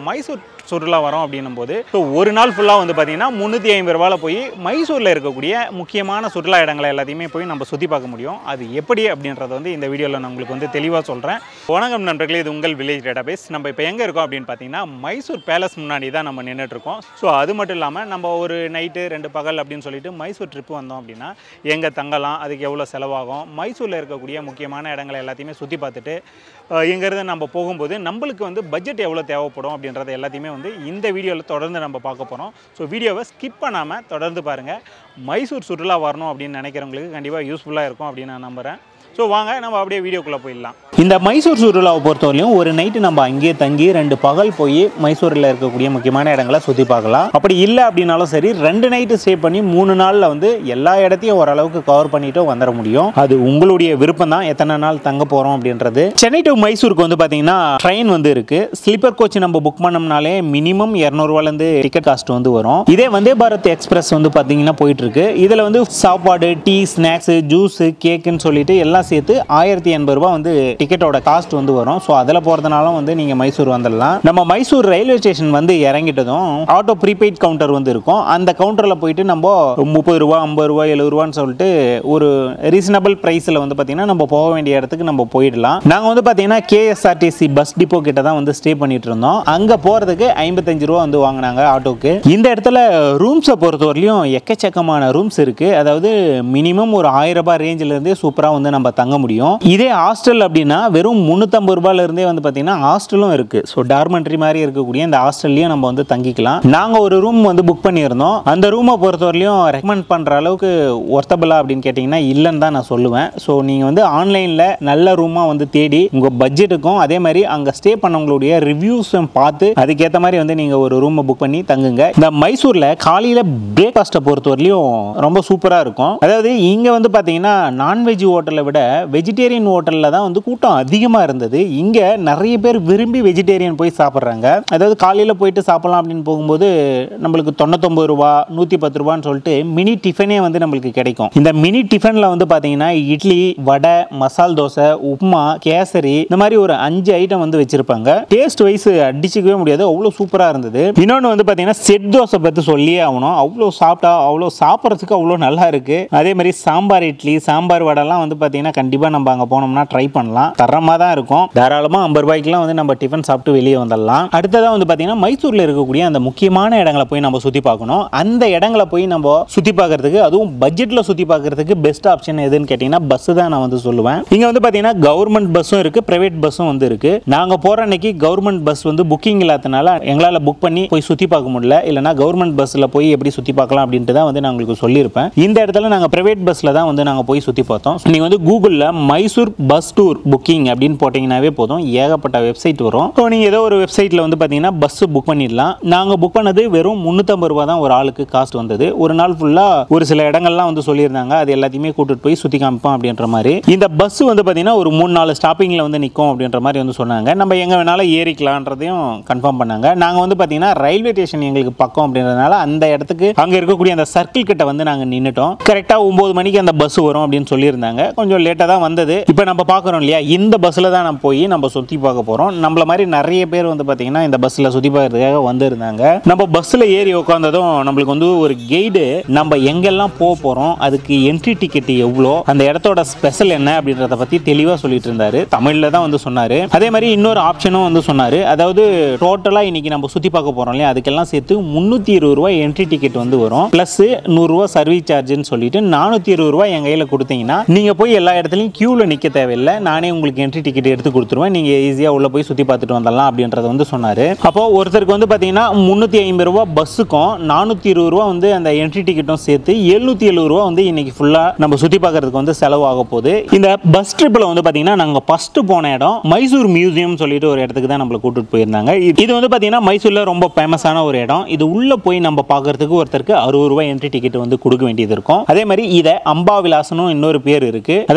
மைசூர் சுற்றுலா வரோம் அப்படின்னும் போது ஸோ ஒரு நாள் ஃபுல்லாக வந்து பார்த்தீங்கன்னா முந்நூற்றி ஐம்பது ரூபாயில் போய் மைசூரில் இருக்கக்கூடிய முக்கியமான சுற்றுலா இடங்களை எல்லாத்தையுமே போய் நம்ம சுற்றி பார்க்க முடியும் அது எப்படி அப்படின்றத வந்து இந்த வீடியோவில் நான் உங்களுக்கு வந்து தெளிவாக சொல்கிறேன் வணக்கம் நண்பர்களே இது உங்கள் வில்லேஜ் டேட்டாபேஸ் நம்ம இப்போ எங்கே இருக்கோம் அப்படின்னு பார்த்தீங்கன்னா மைசூர் பேலஸ் முன்னாடி தான் நம்ம நின்றுட்டு இருக்கோம் ஸோ அது மட்டும் இல்லாமல் நம்ம ஒரு நைட்டு ரெண்டு பகல் அப்படின்னு சொல்லிட்டு மைசூர் ட்ரிப்பு வந்தோம் அப்படின்னா எங்கே தங்கலாம் அதுக்கு எவ்வளோ செலவாகும் மைசூரில் இருக்கக்கூடிய முக்கியமான இடங்களை எல்லாத்தையுமே சுற்றி பார்த்துட்டு அஹ், இங்கேருந்து நம்ம போகும்போது நம்மளுக்கு வந்து பட்ஜெட் எவ்வளோ தேவைப்படும் அப்படின்றத எல்லாத்தையுமே வந்து இந்த வீடியோவில் தொடர்ந்து நம்ம பார்க்க போகிறோம் ஸோ வீடியோவை ஸ்கிப் பண்ணாமல் தொடர்ந்து பாருங்கள் மைசூர் சுற்றுலா வரணும் அப்படின்னு நினைக்கிறவங்களுக்கு கண்டிப்பாக யூஸ்ஃபுல்லாக இருக்கும் அப்படின்னு நான் நம்புகிறேன் ஸோ வாங்க நம்ம அப்படியே வீடியோக்குள்ளே போயிடலாம் இந்த மைசூர் சுற்றுலாவை பொறுத்தவரையும் ஒரு நைட்டு நம்ம அங்கேயே தங்கி ரெண்டு பகல் போய் மைசூரில் இருக்கக்கூடிய முக்கியமான இடங்களை சுற்றி பார்க்கலாம் அப்படி இல்லை அப்படின்னாலும் சரி ரெண்டு நைட்டு ஸ்டே பண்ணி மூணு நாளில் வந்து எல்லா இடத்தையும் ஓரளவுக்கு கவர் பண்ணிட்டு வந்துட முடியும் அது உங்களுடைய விருப்பம் தான் எத்தனை நாள் தங்க போகிறோம் அப்படின்றது சென்னை டு மைசூருக்கு வந்து பார்த்தீங்கன்னா ட்ரெயின் வந்து இருக்கு ஸ்லீப்பர் கோச் நம்ம புக் பண்ணோம்னாலே மினிமம் இரநூறுவாலேருந்து டிக்கெட் காஸ்ட் வந்து வரும் இதே வந்தே பாரத் எக்ஸ்பிரஸ் வந்து பார்த்தீங்கன்னா போயிட்டு இருக்கு இதில் வந்து சாப்பாடு டீ ஸ்நாக்ஸ் ஜூஸ் கேக்குன்னு சொல்லிட்டு எல்லாம் சேர்த்து ஆயிரத்தி எண்பது ரூபாய் வந்து டிக்கெட்டோட காஸ்ட் வந்து வரும் ஸோ அதில் போகிறதுனாலும் வந்து நீங்கள் மைசூர் வந்துடலாம் நம்ம மைசூர் ரயில்வே ஸ்டேஷன் வந்து இறங்கிட்டதும் ஆட்டோ ப்ரீபெய்ட் கவுண்டர் வந்து இருக்கும் அந்த கவுண்டரில் போயிட்டு நம்ம முப்பது ரூபா ஐம்பது ரூபா எழுபது ரூபான்னு சொல்லிட்டு ஒரு ரீசனபிள் ப்ரைஸில் வந்து பார்த்தீங்கன்னா நம்ம போக வேண்டிய இடத்துக்கு நம்ம போயிடலாம் நாங்கள் வந்து பார்த்தீங்கன்னா கேஎஸ்ஆர்டிசி பஸ் டிப்போ கிட்ட தான் வந்து ஸ்டே பண்ணிட்டு இருந்தோம் அங்கே போகிறதுக்கு ஐம்பத்தஞ்சு ரூபா வந்து வாங்கினாங்க ஆட்டோக்கு இந்த இடத்துல ரூம்ஸை பொறுத்தவரையிலும் எக்கச்சக்கமான ரூம்ஸ் இருக்குது அதாவது மினிமம் ஒரு ஆயிரம் ரூபாய் ரேஞ்சில் இருந்தே சூப்பராக வந்து நம்ம தங்க முடியும் இதே ஹாஸ்டல் அப்படின்னா வெறும் முந்நூற்றம்பது ரூபாயில இருந்தே வந்து பார்த்தீங்கன்னா ஹாஸ்டலும் இருக்குது ஸோ டார்மெண்ட்ரி மாதிரி இருக்கக்கூடிய இந்த ஹாஸ்டல்லையும் நம்ம வந்து தங்கிக்கலாம் நாங்கள் ஒரு ரூம் வந்து புக் பண்ணியிருந்தோம் அந்த ரூமை பொறுத்தவரையிலும் ரெக்கமெண்ட் பண்ணுற அளவுக்கு ஒர்த்தபிளா அப்படின்னு கேட்டிங்கன்னா இல்லைன்னு தான் நான் சொல்லுவேன் ஸோ நீங்கள் வந்து ஆன்லைனில் நல்ல ரூமாக வந்து தேடி உங்கள் பட்ஜெட்டுக்கும் அதே மாதிரி அங்கே ஸ்டே பண்ணவங்களுடைய ரிவ்யூஸும் பார்த்து அதுக்கேற்ற மாதிரி வந்து நீங்கள் ஒரு ரூமை புக் பண்ணி தங்குங்க இந்த மைசூரில் காலையில் பிரேக்ஃபாஸ்ட்டை பொறுத்தவரையிலும் ரொம்ப சூப்பராக இருக்கும் அதாவது இங்கே வந்து பார்த்தீங்கன்னா நான்வெஜ் ஹோட்டலை விட வெஜிடேரியன் ஹோட்டலில் தான் வந்து கூட்டம் அதிகமாக இருந்தது இங்கே நிறைய பேர் விரும்பி வெஜிடேரியன் போய் சாப்பிட்றாங்க அதாவது காலையில் போயிட்டு சாப்பிடலாம் அப்படின்னு போகும்போது நம்மளுக்கு தொண்ணூத்தொம்பது ரூபா நூற்றி பத்து ரூபான்னு சொல்லிட்டு மினி டிஃபனே வந்து நம்மளுக்கு கிடைக்கும் இந்த மினி டிஃபனில் வந்து பார்த்தீங்கன்னா இட்லி வடை மசால் தோசை உப்புமா கேசரி இந்த மாதிரி ஒரு அஞ்சு ஐட்டம் வந்து வச்சிருப்பாங்க டேஸ்ட் வைஸ் அடிச்சுக்கவே முடியாது அவ்வளோ சூப்பராக இருந்தது இன்னொன்று வந்து பார்த்தீங்கன்னா செட் தோசை பற்றி சொல்லியே ஆகணும் அவ்வளோ சாப்பிட்டா அவ்வளோ சாப்பிட்றதுக்கு அவ்வளோ நல்லா இருக்கு அதே மாதிரி சாம்பார் இட்லி சாம்பார் வடைலாம் வந்து பார்த்தீங்கன்னா கண்டிப்பாக நம்ம அங்கே போனோம்னா ட்ரை பண்ணலாம் தரமாக தான் இருக்கும் தாராளமாக ஐம்பது ரூபாய்க்குலாம் வந்து நம்ம டிஃபன் சாப்பிட்டு வெளியே வந்துடலாம் அடுத்ததாக வந்து பார்த்தீங்கன்னா மைசூரில் இருக்கக்கூடிய அந்த முக்கியமான இடங்களை போய் நம்ம சுற்றி பார்க்கணும் அந்த இடங்களை போய் நம்ம சுற்றி பார்க்கறதுக்கு அதுவும் பட்ஜெட்டில் சுற்றி பார்க்கறதுக்கு பெஸ்ட் ஆப்ஷன் எதுன்னு கேட்டிங்கன்னா பஸ் தான் நான் வந்து சொல்லுவேன் இங்கே வந்து பார்த்தீங்கன்னா கவர்மெண்ட் பஸ்ஸும் இருக்குது ப்ரைவேட் பஸ்ஸும் வந்து இருக்குது நாங்கள் போகிற அன்னைக்கு கவர்மெண்ட் பஸ் வந்து புக்கிங் இல்லாதனால எங்களால் புக் பண்ணி போய் சுற்றி பார்க்க முடியல இல்லைனா கவர்மெண்ட் பஸ்ஸில் போய் எப்படி சுற்றி பார்க்கலாம் அப்படின்ட்டு தான் வந்து நான் உங்களுக்கு சொல்லியிருப்பேன் இந்த இடத்துல நாங்கள் ப்ரைவேட் பஸ்ஸில் தான் வந்து நாங்கள் போய் சுற்றி பார்த்தோம் நீங்கள் வந்து கூகுளில் மைசூர் பஸ் டூர் புக்கிங் அப்படின்னு போட்டிங்கனாவே போதும் ஏகப்பட்ட வெப்சைட் வரும் ஸோ நீங்கள் ஏதோ ஒரு வெப்சைட்டில் வந்து பார்த்தீங்கன்னா பஸ் புக் பண்ணிடலாம் நாங்கள் புக் பண்ணது வெறும் முந்நூற்றம்பது ரூபா தான் ஒரு ஆளுக்கு காஸ்ட் வந்தது ஒரு நாள் ஃபுல்லாக ஒரு சில இடங்கள்லாம் வந்து சொல்லியிருந்தாங்க அது எல்லாத்தையுமே கூட்டிட்டு போய் சுற்றி காமிப்போம் அப்படின்ற மாதிரி இந்த பஸ் வந்து பார்த்தீங்கன்னா ஒரு மூணு நாலு ஸ்டாப்பிங்கில் வந்து நிற்கும் அப்படின்ற மாதிரி வந்து சொன்னாங்க நம்ம எங்கே வேணாலும் ஏறிக்கலான்றதையும் கன்ஃபார்ம் பண்ணாங்க நாங்கள் வந்து பார்த்தீங்கன்னா ரயில்வே ஸ்டேஷன் எங்களுக்கு பக்கம் அப்படின்றதுனால அந்த இடத்துக்கு அங்கே இருக்கக்கூடிய அந்த சர்க்கிள் கிட்ட வந்து நாங்கள் நின்றுட்டோம் கரெக்டாக ஒம்பது மணிக்கு அந்த பஸ் வரும் அப்படின்னு சொல்லியிருந்தாங்க கொஞ்சம் லேட்டாக தான் வந்தது இப்போ நம்ம பார்க்குறோம் இல்லையா இந்த பஸ்ஸில் தான் நம்ம போய் நம்ம சுற்றி பார்க்க போகிறோம் நம்மள மாதிரி நிறைய பேர் வந்து பார்த்தீங்கன்னா இந்த பஸ்ஸில் சுற்றி பார்க்கறதுக்காக வந்திருந்தாங்க நம்ம பஸ்ஸில் ஏறி உட்காந்ததும் நம்மளுக்கு வந்து ஒரு கைடு நம்ம எங்கெல்லாம் போக போகிறோம் அதுக்கு என்ட்ரி டிக்கெட் எவ்வளோ அந்த இடத்தோட ஸ்பெஷல் என்ன அப்படின்றத பற்றி தெளிவாக சொல்லிட்டு இருந்தாரு தமிழில் தான் வந்து சொன்னார் அதே மாதிரி இன்னொரு ஆப்ஷனும் வந்து சொன்னார் அதாவது டோட்டலாக இன்னைக்கு நம்ம சுற்றி பார்க்க போகிறோம் இல்லையா அதுக்கெல்லாம் சேர்த்து முந்நூற்றி இருபது ரூபாய் என்ட்ரி டிக்கெட் வந்து வரும் ப்ளஸ் நூறுரூவா சர்வீஸ் சார்ஜ்னு சொல்லிட்டு நானூற்றி இருபது ரூபாய் என் கையில் கொடுத்தீங்கன்னா நீங்கள் போய் எல்லா இடத்துலையும் க்யூவில் நிற்க தேவையில்லை நானே உங்களுக்கு என்ட்ரி டிக்கெட் எடுத்து கொடுத்துருவேன் நீங்கள் ஈஸியாக உள்ளே போய் சுற்றி பார்த்துட்டு வந்துடலாம் அப்படின்றத வந்து சொன்னார் அப்போ ஒருத்தருக்கு வந்து பார்த்தீங்கன்னா முந்நூற்றி ஐம்பது ரூபா பஸ்ஸுக்கும் நானூற்றி இருபது ரூபா வந்து அந்த என்ட்ரி டிக்கெட்டும் சேர்த்து எழுநூற்றி எழுபது ரூபா வந்து இன்னைக்கு ஃபுல்லாக நம்ம சுற்றி பார்க்கறதுக்கு வந்து செலவாக போகுது இந்த பஸ் ட்ரிப்பில் வந்து பார்த்தீங்கன்னா நாங்கள் ஃபஸ்ட்டு போன இடம் மைசூர் மியூசியம் சொல்லிட்டு ஒரு இடத்துக்கு தான் நம்மளை கூட்டிட்டு போயிருந்தாங்க இது- இது வந்து பார்த்தீங்கன்னா மைசூரில் ரொம்ப ஃபேமஸான ஒரு இடம் இது உள்ளே போய் நம்ம பார்க்கறதுக்கு ஒருத்தருக்கு அறுபது ரூபாய் என்ட்ரி டிக்கெட் வந்து கொடுக்க வேண்டியது இருக்கும் அதே மாதிரி இதை அம்பா விலாசனும் இன்னொரு பேர் இருக்கு அதாவது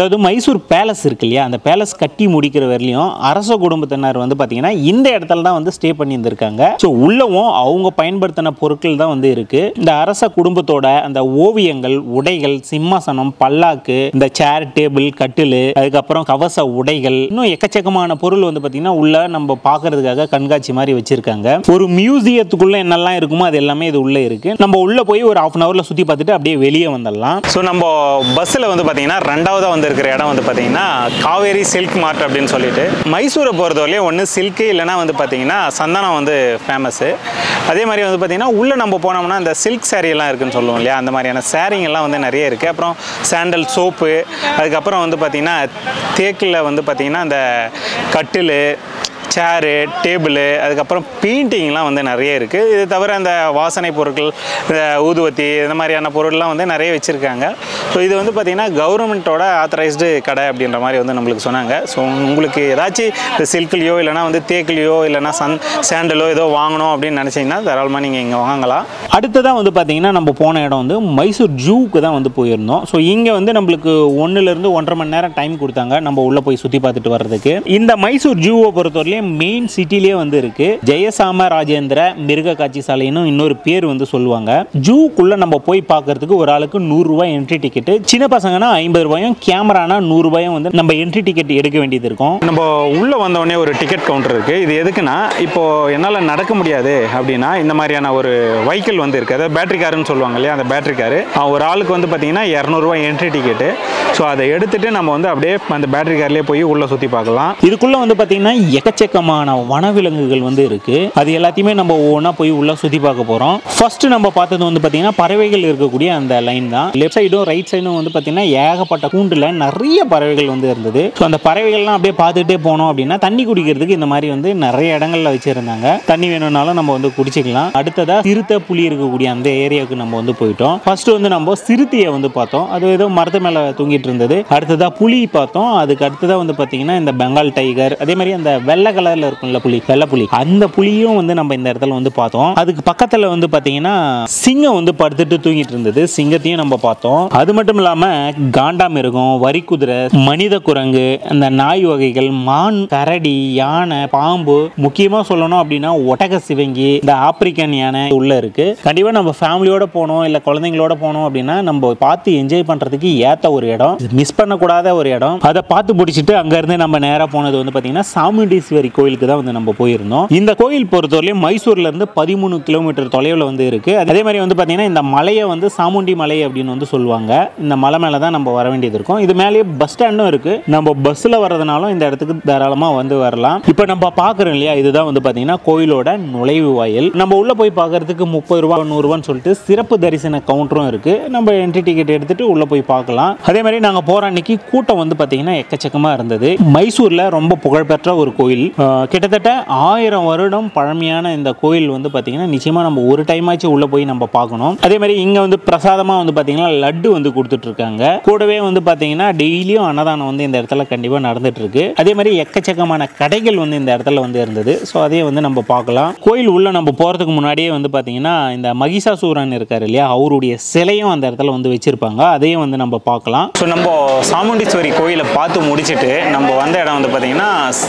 அதாவது மைசூர் பேலஸ் இருக்கு இல்லையா அந்த பேலஸ் கட்டி முடிக்கிற வரையிலும் அரச குடும்பத்தினர் வந்து பார்த்தீங்கன்னா இந்த இடத்துல தான் வந்து ஸ்டே பண்ணி இருந்திருக்காங்க ஸோ உள்ளவும் அவங்க பயன்படுத்தின பொருட்கள் தான் வந்து இருக்கு இந்த அரச குடும்பத்தோட அந்த ஓவியங்கள் உடைகள் சிம்மாசனம் பல்லாக்கு இந்த சேர் டேபிள் கட்டில் அதுக்கப்புறம் கவச உடைகள் இன்னும் எக்கச்சக்கமான பொருள் வந்து பார்த்தீங்கன்னா உள்ள நம்ம பார்க்கறதுக்காக கண்காட்சி மாதிரி வச்சிருக்காங்க ஒரு மியூசியத்துக்குள்ள என்னெல்லாம் இருக்குமோ அது எல்லாமே இது உள்ள இருக்கு நம்ம உள்ள போய் ஒரு ஹாஃப் அன் ஹவர்ல சுத்தி பார்த்துட்டு அப்படியே வெளியே வந்துடலாம் ஸோ நம்ம பஸ்ஸில் வந்து பார்த்தீங்கன்னா ரெண்டாவதாக வந்து இருக்கிற இடம் வந்து பார்த்தீங்கன்னா காவேரி சில்க் மார்ட் அப்படின்னு சொல்லிட்டு மைசூரை பொறுத்தவரையிலும் ஒன்று சில்க்கு இல்லைன்னா வந்து பார்த்தீங்கன்னா சந்தனம் வந்து ஃபேமஸ்ஸு அதே மாதிரி வந்து பார்த்தீங்கன்னா உள்ளே நம்ம போனோம்னா இந்த சில்க் saree எல்லாம் இருக்குன்னு சொல்லுவோம் இல்லையா அந்த மாதிரியான சாரீங்க எல்லாம் வந்து நிறைய இருக்குது அப்புறம் சாண்டல் சோப்பு அதுக்கப்புறம் வந்து பார்த்தீங்கன்னா தேக்கில் வந்து பார்த்தீங்கன்னா அந்த கட்டில் சேரு டேபிள் அதுக்கப்புறம் பெயிண்டிங்லாம் வந்து நிறைய இருக்குது இது தவிர அந்த வாசனை பொருட்கள் இந்த ஊதுவத்தி இந்த மாதிரியான பொருள்லாம் வந்து நிறைய வச்சுருக்காங்க ஸோ இது வந்து பார்த்திங்கன்னா கவர்மெண்ட்டோட ஆத்தரைஸ்டு கடை அப்படின்ற மாதிரி வந்து நம்மளுக்கு சொன்னாங்க ஸோ உங்களுக்கு ஏதாச்சும் இந்த சில்க்லேயோ இல்லைனா வந்து தேக்கிலையோ இல்லைனா சன் சாண்டலோ ஏதோ வாங்கணும் அப்படின்னு நினச்சிங்கன்னா தாராளமாக நீங்கள் இங்கே வாங்கலாம் அடுத்ததாக வந்து பார்த்திங்கன்னா நம்ம போன இடம் வந்து மைசூர் ஜூக்கு தான் வந்து போயிருந்தோம் ஸோ இங்கே வந்து நம்மளுக்கு ஒன்றுலேருந்து ஒன்றரை மணி நேரம் டைம் கொடுத்தாங்க நம்ம உள்ளே போய் சுற்றி பார்த்துட்டு வர்றதுக்கு இந்த மைசூர் ஜூவை பொறுத்தவரையிலும் மெயின் சிட்டிலேயே வந்து இருக்கு ஜெயசாம ராஜேந்திர மிருக காட்சி சாலைன்னு இன்னொரு பேர் வந்து சொல்லுவாங்க ஜூக்குள்ள நம்ம போய் பார்க்கறதுக்கு ஒரு ஆளுக்கு நூறுரூவா என்ட்ரி டிக்கெட் சின்ன பசங்கன்னா ஐம்பது ரூபாயும் கேமரானா நூறுரூபாயும் வந்து நம்ம என்ட்ரி டிக்கெட் எடுக்க வேண்டியது இருக்கும் நம்ம உள்ள வந்தோடனே ஒரு டிக்கெட் கவுண்டர் இருக்கு இது எதுக்குன்னா இப்போ என்னால் நடக்க முடியாது அப்படின்னா இந்த மாதிரியான ஒரு வெஹிக்கிள் வந்து இருக்கு அதாவது பேட்டரி காருன்னு சொல்லுவாங்க இல்லையா அந்த பேட்டரி காரு ஒரு ஆளுக்கு வந்து பார்த்தீங்கன்னா இரநூறுவா என்ட்ரி டிக்கெட்டு ஸோ அதை எடுத்துட்டு நம்ம வந்து அப்படியே அந்த பேட்டரி கார்லேயே போய் உள்ள சுற்றி பார்க்கலாம் இதுக்குள்ள வந்து பார்த்தீங்கன்னா எக்கச்சக்கமான வனவிலங்குகள் வந்து இருக்கு அது எல்லாத்தையுமே நம்ம ஒவ்வொன்றா போய் உள்ள சுற்றி பார்க்க போகிறோம் ஃபர்ஸ்ட் நம்ம பார்த்தது வந்து பார்த்தீங்கன்னா பறவைகள் இருக்கக்கூடிய அந்த லைன் தான் லெஃப்ட் சைடும் ரைட் சைடும் வந்து பார்த்தீங்கன்னா ஏகப்பட்ட கூண்டில் நிறைய பறவைகள் வந்து இருந்தது ஸோ அந்த பறவைகள்லாம் அப்படியே பார்த்துட்டே போனோம் அப்படின்னா தண்ணி குடிக்கிறதுக்கு இந்த மாதிரி வந்து நிறைய இடங்கள்ல வச்சிருந்தாங்க தண்ணி வேணும்னாலும் நம்ம வந்து குடிச்சிக்கலாம் அடுத்ததா சிறுத்தை புலி இருக்கக்கூடிய அந்த ஏரியாவுக்கு நம்ம வந்து போயிட்டோம் ஃபர்ஸ்ட் வந்து நம்ம சிறுத்தையை வந்து பார்த்தோம் அது ஏதோ மரத்து மேலே தூங்கிட்டு இருந்தது அடுத்ததா புலி பார்த்தோம் அதுக்கு அடுத்ததா வந்து பார்த்தீங்கன்னா இந்த பெங்கால் டைகர் அதே மாதிரி அந்த வெள்ளை கலர்ல இருக்கும்ல புலி வெள்ளை புலி அந்த புலியும் வந்து நம்ம இந்த இடத்துல வந்து பார்த்தோம் அதுக்கு பக்கத்துல வந்து பார்த்தீங்கன்னா சிங்கம் வந்து படுத்துட்டு தூங்கிட்டு இருந்தது சிங்கத்தையும் நம்ம பார்த்தோம் அது மட்டும் இல்லாம காண்டாமிருகம் வரிக்குதிரை மனித குரங்கு அந்த நாய் வகைகள் மான் கரடி யானை பாம்பு முக்கியமா சொல்லணும் அப்படின்னா ஒட்டக சிவங்கி இந்த ஆப்பிரிக்கன் யானை உள்ள இருக்கு கண்டிப்பா நம்ம ஃபேமிலியோட போனோம் இல்ல குழந்தைங்களோட போனோம் அப்படின்னா நம்ம பார்த்து என்ஜாய் பண்றதுக்கு ஏத்த ஒரு இடம் மிஸ் பண்ணக்கூடாத ஒரு இடம் அதை பார்த்து பிடிச்சிட்டு அங்க இருந்து நம்ம நேரா போனது வந்து பாத்தீங்கன்னா சாமுண்டீஸ்வரி கோயிலுக்கு தான் வந்து நம்ம போயிருந்தோம் இந்த கோயில் பொறுத்தவரையும் மைசூர்ல இருந்து பதிமூணு கிலோமீட்டர் தொலைவில் வந்து இருக்கு அதே மாதிரி வந்து பாத்தீங்கன்னா இந்த மலையை வந்து சாமுண்டி மலை அப்படின்னு வந்து சொல்லுவாங்க இந்த மலை மேலே தான் நம்ம வர வேண்டியது இருக்கும் இது மேலேயே பஸ் ஸ்டாண்டும் இருக்கு நம்ம பஸ்ஸில் வர்றதுனாலும் இந்த இடத்துக்கு தாராளமாக வந்து வரலாம் இப்போ நம்ம பார்க்குறோம் இல்லையா இதுதான் வந்து பார்த்தீங்கன்னா கோயிலோட நுழைவு வாயில் நம்ம உள்ள போய் பார்க்கறதுக்கு முப்பது ரூபா நூறுரூவான்னு சொல்லிட்டு சிறப்பு தரிசன கவுண்டரும் இருக்கு நம்ம என்ட்ரி டிக்கெட் எடுத்துட்டு உள்ள போய் பார்க்கலாம் அதே மாதிரி நாங்கள் போற அன்னைக்கு கூட்டம் வந்து பார்த்தீங்கன்னா எக்கச்சக்கமாக இருந்தது மைசூரில் ரொம்ப புகழ்பெற்ற ஒரு கோயில் அஹ், கிட்டத்தட்ட ஆயிரம் வருடம் பழமையான இந்த கோயில் வந்து பார்த்தீங்கன்னா நிச்சயமாக நம்ம ஒரு டைம் ஆச்சு உள்ள போய் நம்ம பார்க்கணும் அதே மாதிரி இங்கே வந்து பிரசாதமாக வந்து பார்த்தீங்கன்னா லட்டு வந்து கொடுத்துட்டு இருக்காங்க கூடவே வந்து பார்த்தீங்கன்னா டெய்லியும் அன்னதானம் வந்து இந்த இடத்துல கண்டிப்பாக நடந்துட்டு இருக்கு அதே மாதிரி எக்கச்சக்கமான கடைகள் வந்து இந்த இடத்துல வந்து இருந்தது ஸோ அதையும் வந்து நம்ம பார்க்கலாம் கோயில் உள்ள நம்ம போகிறதுக்கு முன்னாடியே வந்து பார்த்தீங்கன்னா இந்த மகிஷாசூரன் இருக்காரு இல்லையா அவருடைய சிலையும் அந்த இடத்துல வந்து வச்சிருப்பாங்க அதையும் வந்து நம்ம பார்க்கலாம் ஸோ நம்ம சாமுண்டீஸ்வரி கோயிலை பார்த்து முடிச்சுட்டு நம்ம வந்த இடம் வந்து பார்த்தீங்கன்னா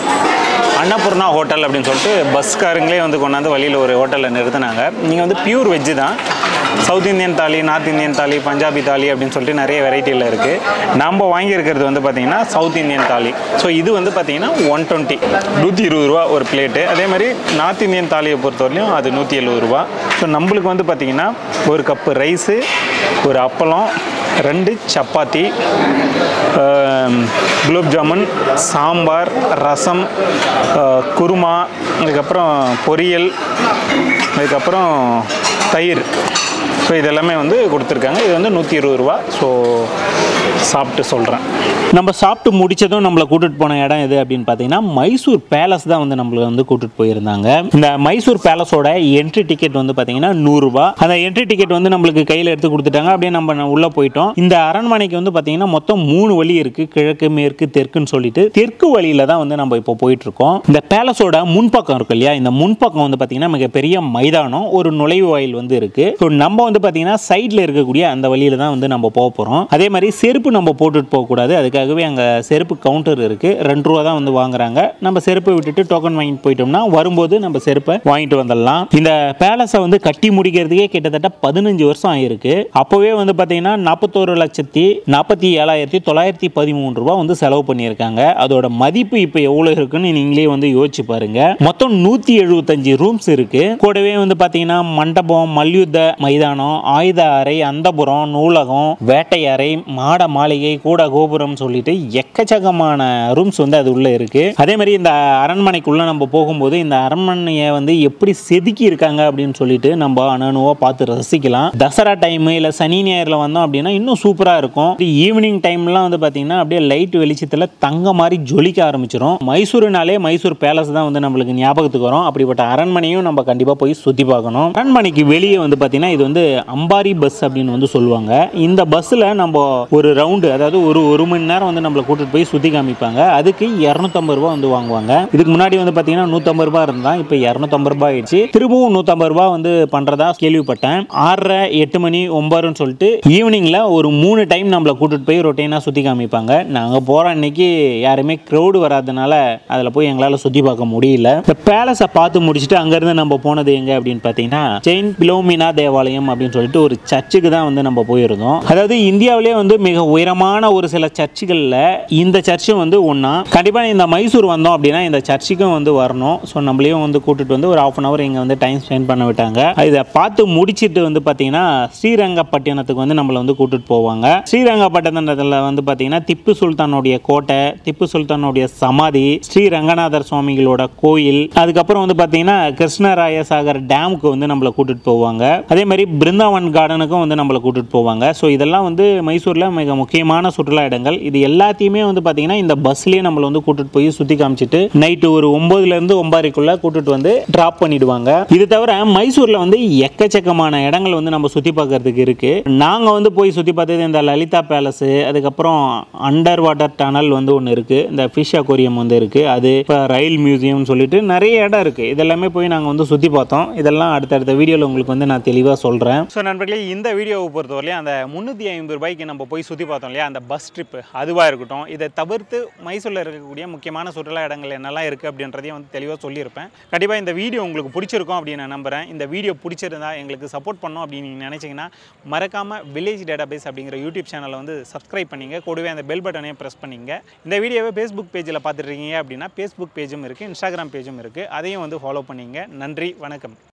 அன்னபூர்ணா ஹோட்டல் அப்படின்னு சொல்லிட்டு பஸ்காரங்களே வந்து கொண்டாந்து வழியில் ஒரு ஹோட்டலில் நிறுத்தினாங்க நீங்கள் வந்து பியூர் வெஜ்ஜு தான் south Indian thali north Indian thali Punjabi தாலி அப்படின்னு சொல்லிட்டு நிறைய வெரைட்டியில் இருக்குது நம்ம வாங்கியிருக்கிறது வந்து பார்த்தீங்கன்னா சவுத் இந்தியன் தாலி ஸோ இது வந்து பார்த்தீங்கன்னா ஒன் டுவெண்ட்டி நூற்றி இருபது ரூபா ஒரு பிளேட்டு அதே மாதிரி நார்த் இந்தியன் தாலியை பொறுத்தவரையிலும் அது நூற்றி எழுபது ரூபா ஸோ நம்மளுக்கு வந்து பார்த்தீங்கன்னா ஒரு கப்பு ரைஸு ஒரு அப்பளம் ரெண்டு சப்பாத்தி ஆம், குலோப் ஜாமுன் சாம்பார் ரசம் ஆ, குருமா அதுக்கப்புறம் பொரியல் அதுக்கப்புறம் தயிர் ஸோ இதெல்லாமே வந்து கொடுத்துருக்காங்க இது வந்து நூற்றி இருபது ரூபா ஸோ சாப்பிட்டு சொல்கிறேன் நம்ம சாப்பிட்டு முடிச்சதும் நம்மளை கூட்டிட்டு போன இடம் எது அப்படின்னு பார்த்தீங்கன்னா மைசூர் பேலஸ் தான் வந்து நம்மளை வந்து கூட்டிட்டு போயிருந்தாங்க இந்த மைசூர் பேலஸோட என்ட்ரி டிக்கெட் வந்து பார்த்தீங்கன்னா நூறுரூபா அந்த என்ட்ரி டிக்கெட் வந்து நம்மளுக்கு கையில் எடுத்து கொடுத்துட்டாங்க அப்படியே நம்ம உள்ளே போயிட்டோம் இந்த அரண்மனைக்கு வந்து பார்த்தீங்கன்னா மொத்தம் மூணு வழி இருக்கு கிழக்கு மேற்கு தெற்குன்னு சொல்லிட்டு தெற்கு வழியில தான் வந்து நம்ம இப்போ போயிட்டு இருக்கோம் இந்த பேலஸோட முன்பக்கம் இருக்கு இல்லையா இந்த முன்பக்கம் வந்து பார்த்தீங்கன்னா மிகப்பெரிய மைதானம் ஒரு நுழைவு வாயில் வந்து இருக்கு ஸோ நம்ம வந்து பார்த்தீங்கன்னா சைடில் இருக்கக்கூடிய அந்த வழியில தான் வந்து நம்ம போக போகிறோம் அதே மாதிரி செருப்பு நம்ம போட்டுட்டு போகக்கூடாது அதுக்காக செருப்புக்காகவே அங்கே செருப்பு கவுண்டர் இருக்குது ரெண்டு ரூபா தான் வந்து வாங்குறாங்க நம்ம செருப்பை விட்டுட்டு டோக்கன் வாங்கிட்டு போயிட்டோம்னா வரும்போது நம்ம செருப்பை வாங்கிட்டு வந்துடலாம் இந்த பேலஸை வந்து கட்டி முடிக்கிறதுக்கே கிட்டத்தட்ட பதினஞ்சு வருஷம் ஆயிருக்கு அப்போவே வந்து பார்த்தீங்கன்னா நாற்பத்தோரு லட்சத்தி நாற்பத்தி ஏழாயிரத்தி தொள்ளாயிரத்தி பதிமூணு ரூபா வந்து செலவு பண்ணியிருக்காங்க அதோட மதிப்பு இப்போ எவ்வளோ இருக்குன்னு நீங்களே வந்து யோசிச்சு பாருங்க மொத்தம் நூற்றி எழுபத்தஞ்சு ரூம்ஸ் இருக்கு கூடவே வந்து பார்த்தீங்கன்னா மண்டபம் மல்யுத்த மைதானம் ஆயுத அறை அந்தபுரம் நூலகம் வேட்டை அறை மாட மாளிகை கூட கோபுரம் சொல்லிட்டு எக்கச்சக்கமான ரூம்ஸ் வந்து அது உள்ள இருக்கு அதே மாதிரி இந்த அரண்மனைக்குள்ள நம்ம போகும்போது இந்த அரண்மனையை வந்து எப்படி செதுக்கி இருக்காங்க அப்படின்னு சொல்லிட்டு நம்ம அணுவா பார்த்து ரசிக்கலாம் தசரா டைம் இல்லை சனி ஞாயிறில் வந்தோம் அப்படின்னா இன்னும் சூப்பராக இருக்கும் ஈவினிங் டைம்லாம் வந்து பார்த்தீங்கன்னா அப்படியே லைட் வெளிச்சத்தில் தங்க மாதிரி ஜொலிக்க ஆரம்பிச்சிடும் மைசூருனாலே மைசூர் பேலஸ் தான் வந்து நம்மளுக்கு ஞாபகத்துக்கு வரும் அப்படிப்பட்ட அரண்மனையும் நம்ம கண்டிப்பாக போய் சுற்றி பார்க்கணும் அரண்மனைக்கு வெளியே வந்து பார்த்தீங்கன்னா இது வந்து அம்பாரி பஸ் அப்படின்னு வந்து சொல்லுவாங்க இந்த பஸ்ஸில் நம்ம ஒரு ரவுண்டு அதாவது ஒரு ஒரு மணி நேரம் வந்து நம்மளை கூட்டிட்டு போய் சுற்றி காமிப்பாங்க அதுக்கு இரநூத்தம்பது ரூபா வந்து வாங்குவாங்க இதுக்கு முன்னாடி வந்து பார்த்தீங்கன்னா நூற்றம்பது ரூபா இருந்தா இப்போ இரநூத்தம்பது ரூபாய் ஆயிடுச்சு திரும்பவும் நூற்றம்பது ரூபா வந்து பண்ணுறதா கேள்விப்பட்டேன் ஆறரை எட்டு மணி ஒன்பதுன்னு சொல்லிட்டு ஈவினிங்கில் ஒரு மூணு டைம் நம்மளை கூட்டிட்டு போய் ரொட்டீனாக சுற்றி காமிப்பாங்க நாங்கள் போகிற அன்னைக்கு யாருமே க்ரௌடு வராதனால அதில் போய் எங்களால் சுற்றி பார்க்க முடியல இந்த பேலஸை பார்த்து முடிச்சுட்டு அங்கேருந்து நம்ம போனது எங்கே அப்படின்னு பார்த்தீங்கன்னா செயின் பிலோமினா தேவாலயம் அப்படின்னு சொல்லிட்டு ஒரு சர்ச்சுக்கு தான் வந்து நம்ம போயிருந்தோம் அதாவது இந்தியாவிலே வந்து மிக உயரமான ஒரு சில சர்ச்சுகளில் இந்த சர்ச்சும் வந்து ஒன்றா கண்டிப்பாக இந்த மைசூர் வந்தோம் அப்படின்னா இந்த சர்ச்சுக்கும் வந்து வரணும் ஸோ நம்மளையும் வந்து கூட்டிட்டு வந்து ஒரு ஆஃப் அன் ஹவர் இங்கே வந்து டைம் ஸ்பெண்ட் பண்ண விட்டாங்க இதை பார்த்து முடிச்சிட்டு வந்து பார்த்தீங்கன்னா ஸ்ரீரங்கப்பட்டினத்துக்கு வந்து நம்மளை வந்து கூட்டிட்டு போவாங்க ஸ்ரீரங்கப்பட்டினத்தில் வந்து பார்த்தீங்கன்னா திப்பு சுல்தானுடைய கோட்டை திப்பு சுல்தானுடைய சமாதி ஸ்ரீ ரங்கநாதர் சுவாமிகளோட கோயில் அதுக்கப்புறம் வந்து பார்த்தீங்கன்னா கிருஷ்ணராய சாகர் டேமுக்கு வந்து நம்மளை கூட்டிட்டு போவாங்க அதே மாதிரி பிருந்தாவன் கார்டனுக்கும் வந்து நம்மளை கூட்டிட்டு போவாங்க ஸோ இதெல்லாம் வந்து மைசூரில் மிக முக்கியமான சுற்றுலா இடங்கள் இது எல்லாத்தையுமே வந்து பார்த்தீங்கன்னா இந்த பஸ்லேயே நம்மளை வந்து கூட்டிட்டு போய் சுற்றி காமிச்சிட்டு நைட்டு ஒரு ஒம்பதுலேருந்து ஒம்பதுக்குள்ள கூட்டிட்டு வந்து ட்ராப் பண்ணிடுவாங்க இது தவிர மைசூரில் வந்து எக்கச்சக்கமான இடங்கள் வந்து நம்ம சுற்றி பார்க்கறதுக்கு இருக்கு நாங்கள் வந்து போய் சுற்றி பார்த்தது இந்த லலிதா பேலஸு அதுக்கப்புறம் அண்டர் வாட்டர் டனல் வந்து ஒன்று இருக்கு இந்த ஃபிஷ் அக்வேரியம் வந்து இருக்கு அது இப்போ ரயில் மியூசியம் சொல்லிட்டு நிறைய இடம் இருக்கு இதெல்லாமே போய் நாங்கள் வந்து சுற்றி பார்த்தோம் இதெல்லாம் அடுத்தடுத்த வீடியோவில் உங்களுக்கு வந்து நான் தெளிவாக சொல்கிறேன் ஸோ நண்பர்களே இந்த வீடியோவை பொறுத்தவரையிலும் அந்த முந்நூற்றி ஐம்பது ரூபாய்க்கு நம்ம போய் சுற்றி பார்த்தோம் இல்லையா அந்த பஸ் ட்ரிப்பு அதுவாக இருக்கட்டும் இதை தவிர்த்து மைசூரில் இருக்கக்கூடிய முக்கியமான சுற்றுலா இடங்கள் என்னெல்லாம் இருக்குது அப்படின்றதையும் வந்து தெளிவாக சொல்லியிருப்பேன் கண்டிப்பாக இந்த வீடியோ உங்களுக்கு பிடிச்சிருக்கும் அப்படின்னு நான் நம்புகிறேன் இந்த வீடியோ பிடிச்சிருந்தா எங்களுக்கு சப்போர்ட் பண்ணோம் அப்படின்னு நீங்கள் நினச்சிங்கன்னா மறக்காமல் வில்லேஜ் டேட்டாபேஸ் அப்படிங்கிற யூடியூப் சேனலை வந்து சப்ஸ்கிரைப் பண்ணிங்க கூடவே அந்த பெல் பட்டனையும் ப்ரெஸ் பண்ணிங்க இந்த வீடியோவை ஃபேஸ்புக் பேஜில் பார்த்துட்ருக்கீங்க அப்படின்னா ஃபேஸ்புக் பேஜும் இருக்குது இன்ஸ்டாகிராம் பேஜும் இருக்குது அதையும் வந்து ஃபாலோ பண்ணிங்க நன்றி வணக்கம்